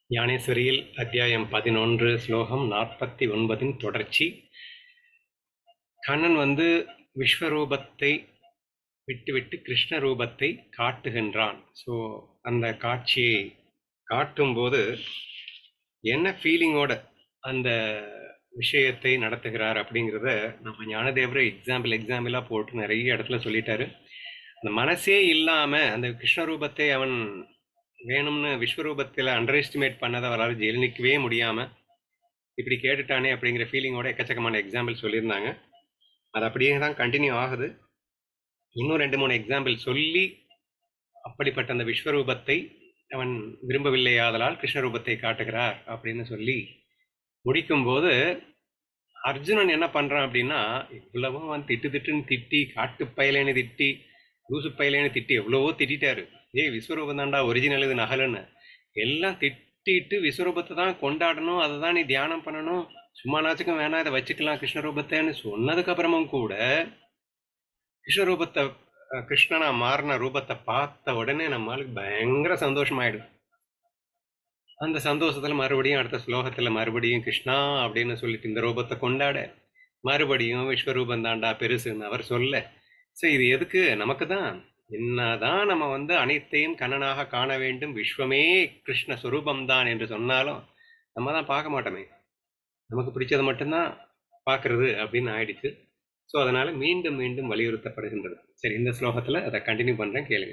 ஞானேஸ்வரியில் அத்தியாயம் பதினொன்று ஸ்லோகம் நாற்பத்தி ஒன்பதின் தொடர்ச்சி கண்ணன் வந்து விஸ்வரூபத்தை விட்டுவிட்டு கிருஷ்ண ரூபத்தை காட்டுகின்றான் ஸோ அந்த காட்சியை காட்டும்போது என்ன ஃபீலிங்கோட அந்த விஷயத்தை நடத்துகிறார் அப்படிங்கிறத நம்ம ஞானதேவரை எக்ஸாம்பிள் எக்ஸாம்பிளாக போட்டு நிறைய இடத்துல சொல்லிட்டாரு அந்த மனசே இல்லாமல் அந்த கிருஷ்ண ரூபத்தை அவன் வேணும்னு விஸ்வரூபத்தில் அண்டர் எஸ்டிமேட் பண்ணதை அவரால் ஜெயினிக்கவே முடியாமல் இப்படி கேட்டுட்டானே அப்படிங்கிற ஃபீலிங்கோட எக்கச்சக்கமான எக்ஸாம்பிள் சொல்லியிருந்தாங்க அது அப்படியே தான் கண்டினியூ ஆகுது இன்னும் ரெண்டு மூணு எக்ஸாம்பிள் சொல்லி அப்படிப்பட்ட அந்த விஸ்வரூபத்தை அவன் விரும்பவில்லையாதலால் கிருஷ்ணரூபத்தை காட்டுகிறார் அப்படின்னு சொல்லி முடிக்கும்போது அர்ஜுனன் என்ன பண்றான் அப்படின்னா இவ்வளவும் அவன் திட்டு திட்டுன்னு திட்டி காட்டு பயலேன்னு திட்டி லூசு பயலேன்னு திட்டி எவ்வளவோ திட்டாரு ஏய் விஸ்வரூபம் தான்டா ஒரிஜினல் இது நகலுன்னு எல்லாம் திட்டிட்டு விஸ்வரூபத்தை தான் கொண்டாடணும் அதை தான் நீ தியானம் பண்ணணும் சும்மா நாச்சுக்கும் வேணாம் இதை வச்சுக்கலாம் கிருஷ்ணரூபத்தைன்னு சொன்னதுக்கு அப்புறமும் கூட கிருஷ்ணரூபத்தை அஹ், கிருஷ்ணனா மாறின ரூபத்தை பார்த்த உடனே நம்மளுக்கு பயங்கர சந்தோஷமாயிடுது அந்த சந்தோஷத்துல மறுபடியும் அடுத்த ஸ்லோகத்துல மறுபடியும் கிருஷ்ணா அப்படின்னு சொல்லிட்டு இந்த ரூபத்தை கொண்டாட மறுபடியும் விஸ்வரூபம் தாண்டா பெருசுன்னு அவர் சொல்ல ஸோ இது எதுக்கு நமக்கு தான் என்னதான் நம்ம வந்து அனைத்தையும் கண்ணனாக காண வேண்டும் விஸ்வமே கிருஷ்ண சுரூபம் தான் என்று சொன்னாலும் நம்ம தான் பார்க்க மாட்டோமே நமக்கு பிடிச்சதை மட்டும்தான் பார்க்கறது அப்படின்னு ஆயிடுச்சு ஸோ அதனால மீண்டும் மீண்டும் வலியுறுத்தப்படுகின்றது சரி இந்த ஸ்லோகத்துல அதை கண்டினியூ பண்றேன் கேளுங்க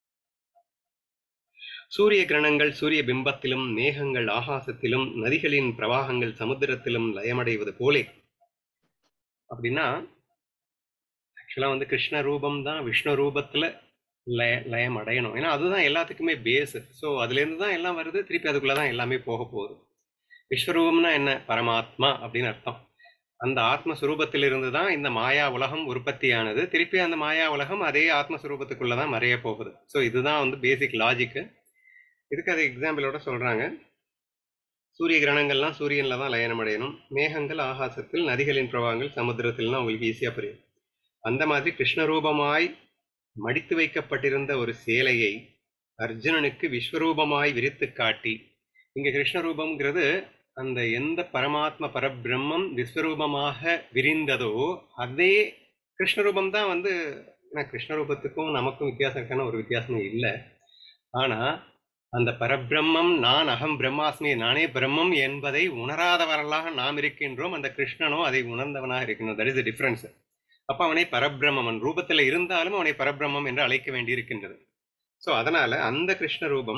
சூரிய கிரணங்கள் சூரிய பிம்பத்திலும் மேகங்கள் ஆகாசத்திலும் நதிகளின் பிரவாகங்கள் சமுத்திரத்திலும் லயமடைவது போலே அப்படின்னா ஆக்சுவலா வந்து கிருஷ்ண ரூபம் தான் விஷ்ணு ரூபத்துல லய லயம் அடையணும் ஏன்னா அதுதான் எல்லாத்துக்குமே பேஸ் ஸோ அதுலேருந்து தான் எல்லாம் வருது திருப்பி அதுக்குள்ள தான் எல்லாமே போக போகுது விஸ்வரூபம்னா என்ன பரமாத்மா அப்படின்னு அர்த்தம் அந்த ஆத்மஸ்வரூபத்திலிருந்து தான் இந்த மாயா உலகம் உற்பத்தியானது திருப்பி அந்த மாயா உலகம் அதே ஆத்மஸ்வரூபத்துக்குள்ள தான் மறைய போகுது ஸோ இதுதான் வந்து பேசிக் லாஜிக்கு இதுக்கு அது எக்ஸாம்பிளோட சொல்றாங்க சூரிய கிரணங்கள்லாம் சூரியன்ல தான் லயனம் அடையணும் மேகங்கள் ஆகாசத்தில் நதிகளின் பிரவாகங்கள் சமுத்திரத்தில்னா உங்களுக்கு ஈஸியா புரியும் அந்த மாதிரி கிருஷ்ணரூபமாய் மடித்து வைக்கப்பட்டிருந்த ஒரு சேலையை அர்ஜுனனுக்கு விஸ்வரூபமாய் விரித்து காட்டி இங்க கிருஷ்ணரூபம்ங்கிறது அந்த எந்த பரமாத்ம பரபிரம்மம் விஸ்வரூபமாக விரிந்ததோ அதே கிருஷ்ணரூபம் தான் வந்து ஏன்னா கிருஷ்ணரூபத்துக்கும் நமக்கும் வித்தியாசம் இருக்கான ஒரு வித்தியாசமும் இல்லை ஆனா அந்த பரபிரம்மம் நான் அகம் பிரம்மாஸ்மி நானே பிரம்மம் என்பதை உணராதவர்களாக நாம் இருக்கின்றோம் அந்த கிருஷ்ணனும் அதை உணர்ந்தவனாக இருக்கின்றோம் தட் இஸ் த டிஃபரன்ஸ் அப்ப அவனை பரபிரம்மம் அவன் ரூபத்தில் இருந்தாலும் அவனை பரபிரம்மம் என்று அழைக்க வேண்டியிருக்கின்றது ஸோ அதனால அந்த கிருஷ்ண ரூபம்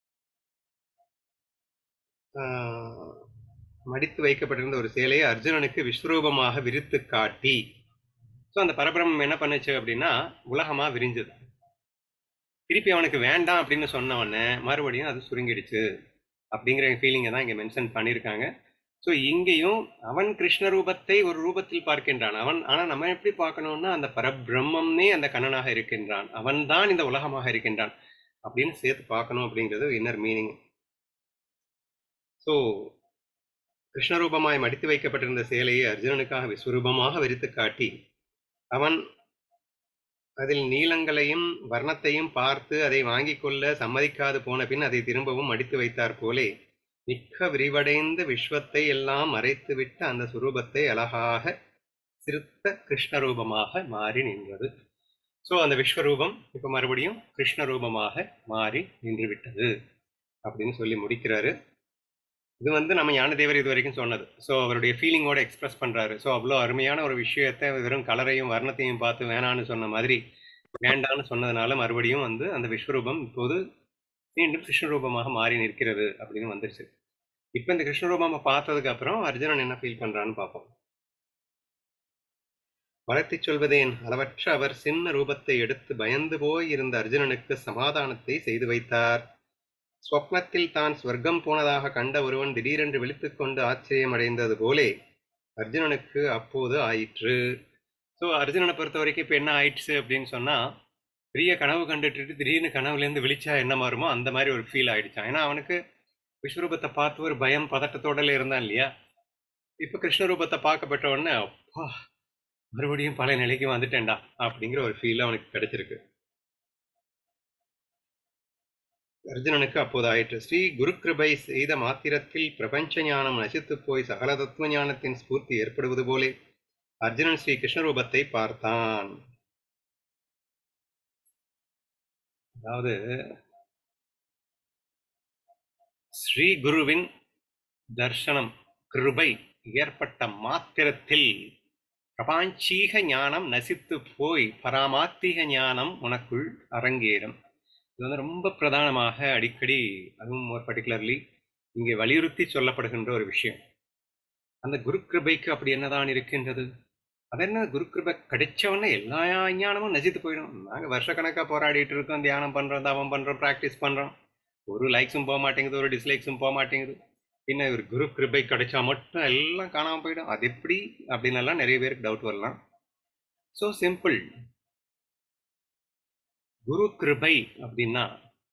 ஆஹ், மடித்து வைக்கப்பட்டிருந்த ஒரு சேலையை அர்ஜுனனுக்கு விஸ்வரூபமாக விரித்து காட்டி ஸோ அந்த பரபிரம்மம் என்ன பண்ணுச்சு அப்படின்னா உலகமா விரிஞ்சது திருப்பி அவனுக்கு வேண்டாம் அப்படின்னு சொன்ன உடனே மறுபடியும் அது சுருங்கிடுச்சு அப்படிங்கிற ஃபீலிங்கை தான் இங்கே மென்ஷன் பண்ணியிருக்காங்க ஸோ இங்கேயும் அவன் கிருஷ்ண ரூபத்தை ஒரு ரூபத்தில் பார்க்கின்றான் அவன் ஆனால் நம்ம எப்படி பார்க்கணும்னா அந்த பரபிரம்மம்னே அந்த கண்ணனாக இருக்கின்றான் அவன் தான் இந்த உலகமாக இருக்கின்றான் அப்படின்னு சேர்த்து பார்க்கணும் அப்படிங்கிறது இன்னர் மீனிங் ஸோ கிருஷ்ணரூபமாய் மடித்து வைக்கப்பட்டிருந்த சேலையை அர்ஜுனனுக்காக விஸ்வரூபமாக விரித்து காட்டி அவன் அதில் நீளங்களையும் வர்ணத்தையும் பார்த்து அதை வாங்கிக் கொள்ள சம்மதிக்காது போன பின் அதை திரும்பவும் மடித்து வைத்தார் போலே மிக்க விரிவடைந்த விஸ்வத்தை எல்லாம் மறைத்துவிட்ட அந்த சுரூபத்தை அழகாக சிறுத்த கிருஷ்ணரூபமாக மாறி நின்றது ஸோ அந்த விஸ்வரூபம் இப்போ மறுபடியும் கிருஷ்ணரூபமாக மாறி நின்று விட்டது அப்படின்னு சொல்லி முடிக்கிறாரு இது வந்து நம்ம ஞானதேவர் இது வரைக்கும் சொன்னது ஸோ அவருடைய ஃபீலிங்கோட எக்ஸ்பிரஸ் பண்றாரு ஸோ அவ்வளோ அருமையான ஒரு விஷயத்தை வெறும் கலரையும் வர்ணத்தையும் பார்த்து வேணான்னு சொன்ன மாதிரி வேண்டான்னு சொன்னதுனால மறுபடியும் வந்து அந்த விஸ்வரூபம் இப்போது மீண்டும் கிருஷ்ணரூபமாக மாறி நிற்கிறது அப்படின்னு வந்துருச்சு இப்போ இந்த கிருஷ்ணரூபம் பார்த்ததுக்கு அப்புறம் அர்ஜுனன் என்ன ஃபீல் பண்றான்னு பார்ப்போம் வளர்த்திச் சொல்வதேன் அளவற்ற அவர் சின்ன ரூபத்தை எடுத்து பயந்து போய் இருந்த அர்ஜுனனுக்கு சமாதானத்தை செய்து வைத்தார் ஸ்வப்னத்தில் தான் ஸ்வர்க்கம் போனதாக கண்ட ஒருவன் திடீரென்று விழித்துக் கொண்டு ஆச்சரியமடைந்தது போலே அர்ஜுனனுக்கு அப்போது ஆயிற்று ஸோ அர்ஜுனனை பொறுத்த வரைக்கும் இப்போ என்ன ஆயிடுச்சு அப்படின்னு சொன்னா பெரிய கனவு கண்டுட்டு திடீர்னு கனவுலேருந்து விழிச்சா என்ன மாறுமோ அந்த மாதிரி ஒரு ஃபீல் ஆயிடுச்சான் ஏன்னா அவனுக்கு விஸ்வரூபத்தை பார்த்து ஒரு பயம் பதட்டத்தோடல இருந்தான் இல்லையா இப்போ கிருஷ்ணரூபத்தை பார்க்கப்பட்ட உடனே அப்பா மறுபடியும் பழைய நிலைக்கு வந்துட்டேன்டா அப்படிங்கிற ஒரு ஃபீல் அவனுக்கு கிடைச்சிருக்கு அர்ஜுனனுக்கு அப்போது ஆயிற்று ஸ்ரீ குரு கிருபை செய்த மாத்திரத்தில் பிரபஞ்ச ஞானம் நசித்து போய் சகல தத்துவ ஞானத்தின் ஸ்பூர்த்தி ஏற்படுவது போலே அர்ஜுனன் ஸ்ரீ கிருஷ்ணரூபத்தை பார்த்தான் அதாவது ஸ்ரீ குருவின் தர்சனம் கிருபை ஏற்பட்ட மாத்திரத்தில் பிரபாஞ்சீக ஞானம் நசித்து போய் பராமாத்திக ஞானம் உனக்குள் அரங்கேறும் இது வந்து ரொம்ப பிரதானமாக அடிக்கடி அதுவும் மோர் பர்டிகுலர்லி இங்கே வலியுறுத்தி சொல்லப்படுகின்ற ஒரு விஷயம் அந்த குரு கிருபைக்கு அப்படி என்னதான் இருக்கின்றது அது என்ன குரு கிருபை கிடைச்சவொன்னே எல்லா ஞானமும் நசித்து போயிடும் நாங்கள் வருஷக்கணக்காக போராடிட்டு இருக்கோம் தியானம் பண்ணுறோம் தவம் பண்ணுறோம் ப்ராக்டிஸ் பண்ணுறோம் ஒரு லைக்ஸும் போக மாட்டேங்குது ஒரு டிஸ்லைக்ஸும் போக மாட்டேங்குது பின்ன ஒரு குரு கிருபை கிடைச்சா மட்டும் எல்லாம் காணாமல் போயிடும் அது எப்படி அப்படின்னு எல்லாம் நிறைய பேருக்கு டவுட் வரலாம் ஸோ சிம்பிள் குரு கிருபை அப்படின்னா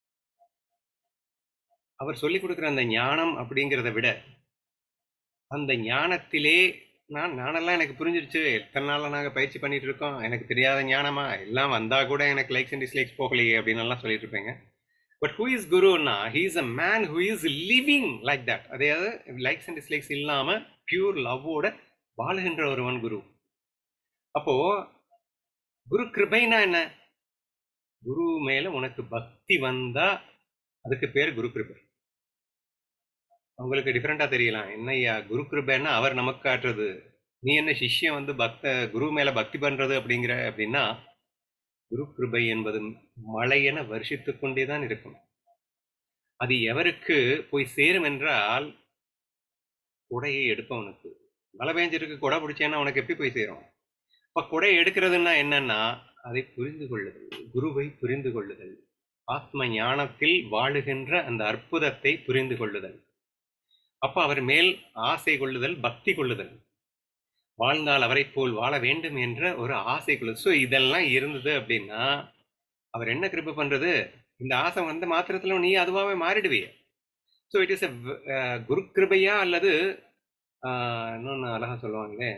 அவர் சொல்லி கொடுக்குற அந்த ஞானம் அப்படிங்கிறத விட அந்த ஞானத்திலே நான் ஞானம்லாம் எனக்கு புரிஞ்சிருச்சு எத்தனை நாளாக நாங்கள் பயிற்சி பண்ணிட்டு இருக்கோம் எனக்கு தெரியாத ஞானமா எல்லாம் வந்தா கூட எனக்கு லைக்ஸ் அண்ட் டிஸ்லைக்ஸ் போகலையே அப்படின்னு எல்லாம் சொல்லிட்டு இருப்பேங்க பட் ஹூ இஸ் குருன்னா he is a man who is living like that அதாவது லைக்ஸ் அண்ட் டிஸ்லைக்ஸ் இல்லாமல் பியூர் லவ்வோட வாழுகின்ற ஒருவன் குரு அப்போ குரு கிருபைனா என்ன குரு மேல உனக்கு பக்தி வந்தா அதுக்கு பேர் குரு கிருபை உங்களுக்கு டிஃப்ரெண்டா தெரியலாம் என்னய்யா குரு கிருபைன்னா அவர் நமக்கு காட்டுறது நீ என்ன சிஷ்யன் வந்து பக்த குரு மேல பக்தி பண்றது அப்படிங்கிற அப்படின்னா குரு கிருபை என்பது மழையென வருஷித்து கொண்டே தான் இருக்கும் அது எவருக்கு போய் சேரும் என்றால் குடையை எடுப்பவனுக்கு மழை பெஞ்சிருக்கு குடை பிடிச்சேன்னா உனக்கு எப்படி போய் சேரும் இப்ப குடை எடுக்கிறதுன்னா என்னன்னா அதை புரிந்து கொள்ளுதல் குருவை புரிந்து கொள்ளுதல் ஆத்ம ஞானத்தில் வாழுகின்ற அந்த அற்புதத்தை புரிந்து கொள்ளுதல் அப்ப அவர் மேல் ஆசை கொள்ளுதல் பக்தி கொள்ளுதல் வாழ்ந்தால் அவரை போல் வாழ வேண்டும் என்ற ஒரு ஆசை கொள்ளுதல் ஸோ இதெல்லாம் இருந்தது அப்படின்னா அவர் என்ன கிருப்பை பண்றது இந்த ஆசை வந்த மாத்திரத்துல நீ அதுவாகவே மாறிடுவிய ஸோ இட் இஸ் எ குரு கிருபையா அல்லது ஆஹ், இன்னொன்னு அழகா சொல்லுவாங்களே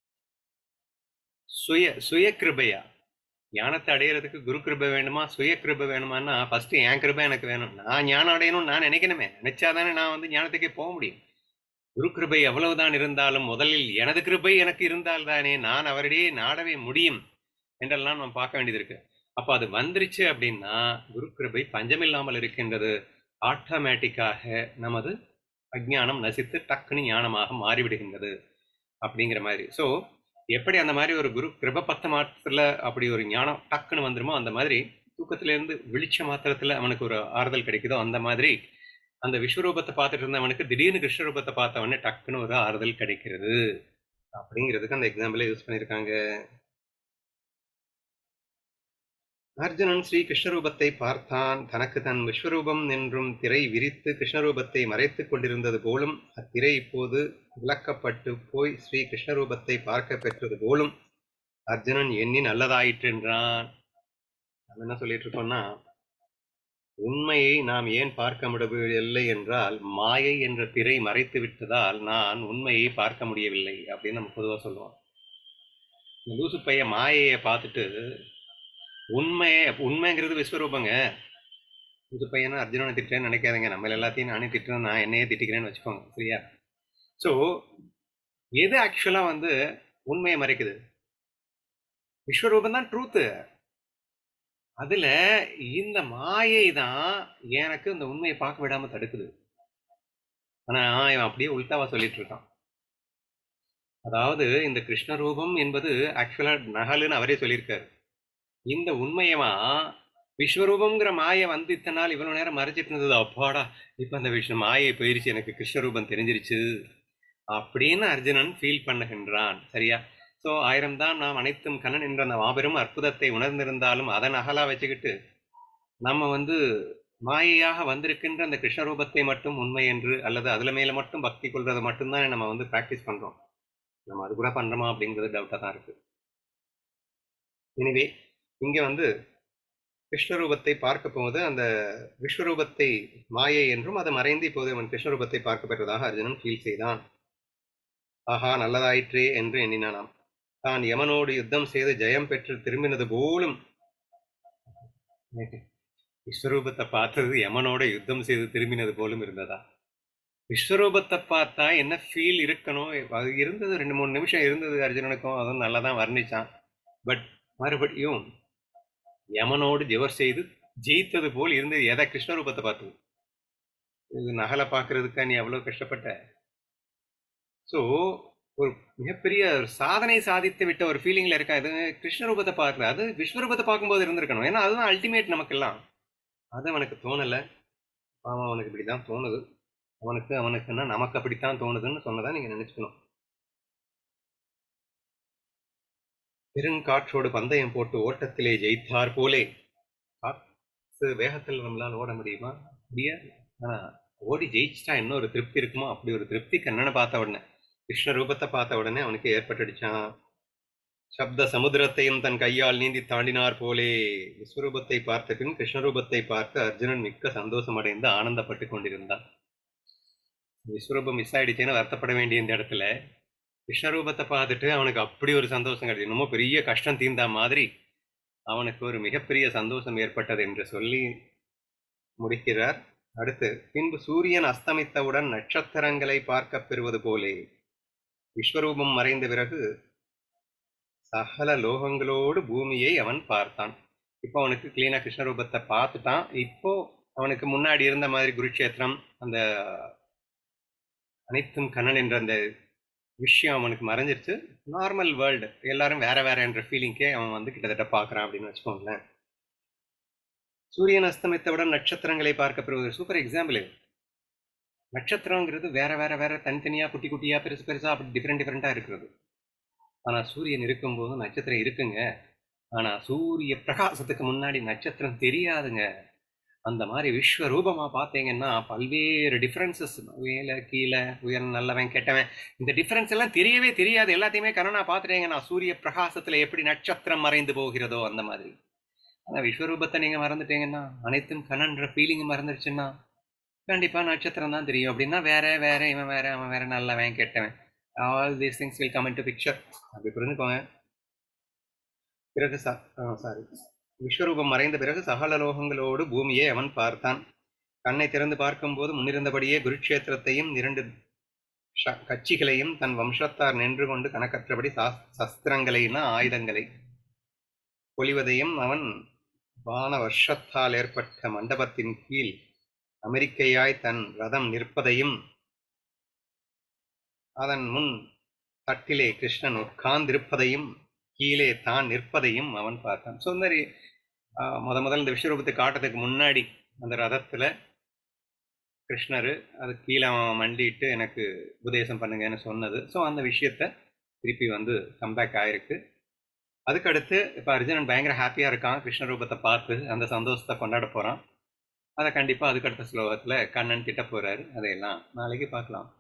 சுய சுய கிருபையா ஞானத்தை அடையிறதுக்கு குரு கிருபை வேணுமா சுய கிருபை வேணுமான்னா ஃபர்ஸ்ட் என் கிருபை எனக்கு வேணும் நான் ஞானம் அடையணும்னு நான் நினைக்கணுமே நினைச்சாதானே நான் வந்து ஞானத்துக்கே போக முடியும் குரு கிருபை எவ்வளவுதான் இருந்தாலும் முதலில் எனது கிருபை எனக்கு இருந்தால் தானே நான் அவரிடையே நாடவே முடியும் என்றெல்லாம் நம்ம பார்க்க வேண்டியது இருக்கு அப்போ அது வந்துருச்சு அப்படின்னா குரு கிருபை பஞ்சமில்லாமல் இருக்கின்றது ஆட்டோமேட்டிக்காக நமது அஜ்ஞானம் நசித்து டக்குன்னு ஞானமாக மாறிவிடுகின்றது அப்படிங்கிற மாதிரி ஸோ எப்படி அந்த மாதிரி ஒரு குரு கிருப பத்த மாத்திரத்துல அப்படி ஒரு ஞானம் டக்குன்னு வந்துருமோ அந்த மாதிரி தூக்கத்துல இருந்து விழிச்ச மாத்திரத்துல அவனுக்கு ஒரு ஆறுதல் கிடைக்குதோ அந்த மாதிரி அந்த விஸ்வரூபத்தை பார்த்துட்டு இருந்தவனுக்கு திடீர்னு கிருஷ்ணரூபத்தை பார்த்தவனே டக்குன்னு ஒரு ஆறுதல் கிடைக்கிறது அப்படிங்கிறதுக்கு அந்த எக்ஸாம்பிளே யூஸ் பண்ணியிருக்காங்க அர்ஜுனன் ஸ்ரீ கிருஷ்ணரூபத்தை பார்த்தான் தனக்கு தன் விஸ்வரூபம் என்றும் திரை விரித்து கிருஷ்ணரூபத்தை மறைத்துக் கொண்டிருந்தது போலும் அத்திரை இப்போது விலக்கப்பட்டு போய் ஸ்ரீ கிருஷ்ணரூபத்தை பார்க்க பெற்றது போலும் அர்ஜுனன் எண்ணி நல்லதாயிற்று என்றான் நம்ம என்ன சொல்லிட்டு இருக்கோம்னா உண்மையை நாம் ஏன் பார்க்க முடியவில்லை என்றால் மாயை என்ற திரை மறைத்து விட்டதால் நான் உண்மையை பார்க்க முடியவில்லை அப்படின்னு நம்ம பொதுவாக சொல்லுவோம் இந்த லூசு பையன் மாயையை பார்த்துட்டு உண்மையை உண்மைங்கிறது விஸ்வரூபங்க லூசு பையனை அர்ஜுனனை திட்டுறேன்னு நினைக்காதீங்க நம்ம எல்லாத்தையும் நானே திட்டுறேன் நான் என்னையே திட்டிக்கிறேன்னு வச்சுக்கோங்க சரியா ஸோ எது ஆக்சுவலாக வந்து உண்மையை மறைக்குது விஸ்வரூபம் தான் ட்ரூத்து அதுல இந்த மாயை தான் எனக்கு இந்த உண்மையை பார்க்க விடாம தடுக்குது ஆனா இவன் அப்படியே உல்டாவா சொல்லிட்டு இருக்கான் அதாவது இந்த கிருஷ்ண ரூபம் என்பது ஆக்சுவலா நகலுன்னு அவரே சொல்லியிருக்காரு இந்த உண்மையவா விஸ்வரூபம்ங்கிற மாயை வந்து இத்தனை நாள் இவ்வளவு நேரம் மறைச்சிட்டு இருந்தது அப்பாடா இப்ப அந்த விஷ்ணு மாயை போயிருச்சு எனக்கு கிருஷ்ணரூபம் தெரிஞ்சிருச்சு அப்படின்னு அர்ஜுனன் ஃபீல் பண்ணுகின்றான் சரியா ஸோ ஆயிரம் தான் நாம் அனைத்தும் கண்ணன் என்ற அந்த மாபெரும் அற்புதத்தை உணர்ந்திருந்தாலும் அதன் அகலா வச்சுக்கிட்டு நம்ம வந்து மாயையாக வந்திருக்கின்ற அந்த கிருஷ்ணரூபத்தை மட்டும் உண்மை என்று அல்லது அதுல மேல மட்டும் பக்தி கொள்றதை மட்டும்தான் நம்ம வந்து ப்ராக்டிஸ் பண்றோம் நம்ம அது கூட பண்றோமா அப்படிங்கிறது டவுட்டா தான் இருக்கு எனவே இங்க வந்து கிருஷ்ணரூபத்தை பார்க்க போவது அந்த விஸ்வரூபத்தை மாயை என்றும் அதை மறைந்து இப்போது அவன் கிருஷ்ணரூபத்தை பார்க்க பெற்றதாக அர்ஜுனன் ஃபீல் செய்தான் ஆஹா நல்லதாயிற்றே என்று எண்ணினானாம் தான் யமனோடு யுத்தம் செய்து ஜெயம் பெற்று திரும்பினது போலும் விஸ்வரூபத்தை பார்த்தது யமனோட யுத்தம் செய்து திரும்பினது போலும் இருந்ததா விஸ்வரூபத்தை பார்த்தா என்ன ஃபீல் இருக்கணும் அது இருந்தது ரெண்டு மூணு நிமிஷம் இருந்தது அர்ஜுனனுக்கும் அதுவும் நல்லா தான் வர்ணிச்சான் பட் மறுபடியும் யமனோடு ஜெவர் செய்து ஜெயித்தது போல் இருந்தது எதை கிருஷ்ணரூபத்தை பார்த்தது இது நகலை பார்க்கறதுக்கா நீ அவ்வளோ கஷ்டப்பட்ட ஸோ ஒரு மிகப்பெரிய ஒரு சாதனை சாதித்து விட்ட ஒரு ஃபீலிங்ல இருக்கா இது கிருஷ்ணரூபத்தை பார்க்கல அது விஸ்வரூபத்தை பார்க்கும்போது இருந்திருக்கணும் ஏன்னா அதுதான் அல்டிமேட் நமக்கெல்லாம் அது அவனுக்கு தோணலை பாவம் அவனுக்கு இப்படிதான் தோணுது அவனுக்கு அவனுக்குன்னா நமக்கு அப்படித்தான் தோணுதுன்னு சொன்னதா நீங்க நினைச்சுக்கணும் பெருங்காற்றோடு பந்தயம் போட்டு ஓட்டத்திலே ஜெயித்தார் போலே காற்று வேகத்தில் நம்மளால் ஓட முடியுமா முடியாது ஆனா ஓடி ஜெயிச்சிட்டா இன்னொரு திருப்தி இருக்குமா அப்படி ஒரு திருப்தி கண்ணனை பார்த்த உடனே கிருஷ்ண ரூபத்தை பார்த்த உடனே அவனுக்கு ஏற்பட்டுடுச்சான் சப்த சமுத்திரத்தையும் தன் கையால் நீந்தி தாண்டினார் போலே விஸ்வரூபத்தை பார்த்த பின் கிருஷ்ணரூபத்தை பார்த்து அர்ஜுனன் மிக்க சந்தோஷம் அடைந்து ஆனந்தப்பட்டு கொண்டிருந்தான் விஸ்வரூபம் மிஸ் ஆயிடுச்சேன்னு வருத்தப்பட வேண்டிய இந்த இடத்துல கிருஷ்ணரூபத்தை பார்த்துட்டு அவனுக்கு அப்படி ஒரு சந்தோஷம் கிடைச்சு ரொம்ப பெரிய கஷ்டம் தீர்ந்தா மாதிரி அவனுக்கு ஒரு மிகப்பெரிய சந்தோஷம் ஏற்பட்டது என்று சொல்லி முடிக்கிறார் அடுத்து பின்பு சூரியன் அஸ்தமித்தவுடன் நட்சத்திரங்களை பார்க்க பெறுவது போலே விஸ்வரூபம் மறைந்த பிறகு சகல லோகங்களோடு பூமியை அவன் பார்த்தான் இப்போ அவனுக்கு கிளீனா கிருஷ்ணரூபத்தை பார்த்துட்டான் இப்போ அவனுக்கு முன்னாடி இருந்த மாதிரி குருட்சேத்திரம் அந்த அனைத்தும் கண்ணன் என்ற அந்த விஷயம் அவனுக்கு மறைஞ்சிருச்சு நார்மல் வேர்ல்டு எல்லாரும் வேற வேற என்ற ஃபீலிங்கே அவன் வந்து கிட்டத்தட்ட பார்க்கறான் அப்படின்னு வச்சுக்கோங்களேன் சூரியன் அஸ்தமித்தவுடன் நட்சத்திரங்களை பார்க்க பெறுவது சூப்பர் எக்ஸாம்பிள் நட்சத்திரங்கிறது வேற வேற வேற தனித்தனியா குட்டி குட்டியா பெருசு பெருசா அப்படி டிஃப்ரெண்ட் டிஃப்ரெண்டா இருக்கிறது ஆனா சூரியன் இருக்கும்போது நட்சத்திரம் இருக்குங்க ஆனா சூரிய பிரகாசத்துக்கு முன்னாடி நட்சத்திரம் தெரியாதுங்க அந்த மாதிரி விஸ்வரூபமா பார்த்தீங்கன்னா பல்வேறு டிஃப்ரென்சஸ் மேல கீழே உயர் நல்லவன் கெட்டவன் இந்த டிஃப்ரென்ஸ் எல்லாம் தெரியவே தெரியாது எல்லாத்தையுமே கண்ணனா பார்த்துட்டேங்க நான் சூரிய பிரகாசத்துல எப்படி நட்சத்திரம் மறைந்து போகிறதோ அந்த மாதிரி ஆனா விஸ்வரூபத்தை நீங்க மறந்துட்டீங்கன்னா அனைத்தும் கண்ணன்ற ஃபீலிங் மறந்துருச்சுன்னா கண்டிப்பா நட்சத்திரம் தான் தெரியும் அப்படின்னா வேற வேற இவன் வேற அவன் வேற நல்லவன் கெட்டவன் all these things will come into picture அப்படி புரிஞ்சுக்கோங்க பிறகு சாரி விஸ்வரூபம் மறைந்த பிறகு சகல லோகங்களோடு பூமியை அவன் பார்த்தான் கண்ணை திறந்து பார்க்கும்போது முன்னிருந்தபடியே குருட்சேத்திரத்தையும் இரண்டு ஷ- கட்சிகளையும் தன் வம்சத்தார் நின்று கொண்டு கணக்கற்றபடி சாஸ்- சஸ்திரங்களைனா ஆயுதங்களை பொழிவதையும் அவன் வான வருஷத்தால் ஏற்பட்ட மண்டபத்தின் கீழ் அமெரிக்கையாய் தன் ரதம் நிற்பதையும் அதன் முன் தட்டிலே கிருஷ்ணன் உட்கார்ந்திருப்பதையும் கீழே தான் நிற்பதையும் அவன் பார்த்தான் ஸோ இந்த மாதிரி, ஆஹ், முத முதல்ல இந்த விஸ்வரூபத்தை காட்டுறதுக்கு முன்னாடி அந்த ரதத்துல கிருஷ்ணர் அது கீழே அவன் மண்டிட்டு எனக்கு உபதேசம் பண்ணுங்கன்னு சொன்னது ஸோ அந்த விஷயத்த திருப்பி வந்து கம்பேக் ஆயிருக்கு அதுக்கடுத்து இப்போ அர்ஜுனன் பயங்கர ஹாப்பியாக இருக்கான் கிருஷ்ண ரூபத்தை பார்த்து அந்த சந்தோஷத்தை கொண்டாட போகிறான் அதை கண்டிப்பாக அதுக்கடுத்த ஸ்லோகத்தில் கண்ணன் திட்ட போகிறாரு அதையெல்லாம் நாளைக்கு பார்க்கலாம்